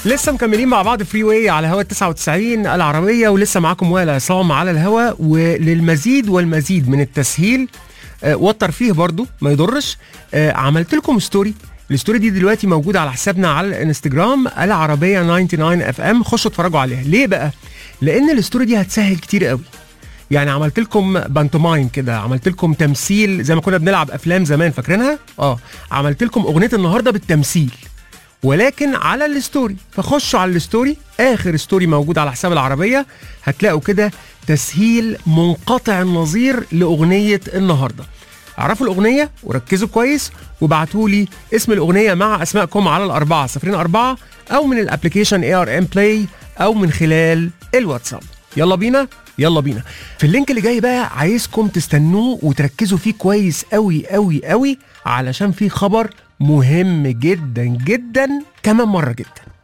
لسه مكملين مع بعض فري واي على هوا 99 العربية ولسه معاكم وائل عصام على الهوا وللمزيد والمزيد من التسهيل آه، والترفيه برضو ما يضرش آه، عملت لكم ستوري الستوري دي دلوقتي موجودة على حسابنا على الانستجرام العربية 99 اف ام خشوا اتفرجوا عليها ليه بقى؟ لأن الستوري دي هتسهل كتير قوي يعني عملت لكم بانتوماين كده عملت لكم تمثيل زي ما كنا بنلعب افلام زمان فاكرينها اه عملت لكم اغنيه النهارده بالتمثيل ولكن على الستوري فخشوا على الستوري اخر ستوري موجود على حساب العربيه هتلاقوا كده تسهيل منقطع النظير لاغنيه النهارده اعرفوا الاغنيه وركزوا كويس وابعتوا لي اسم الاغنيه مع اسمائكم على الاربعه صفرين اربعه او من الابلكيشن اي ار ام بلاي او من خلال الواتساب يلا بينا يلا بينا في اللينك اللي جاي بقى عايزكم تستنوه وتركزوا فيه كويس قوي قوي قوي علشان فيه خبر مهم جدا جدا كمان مره جدا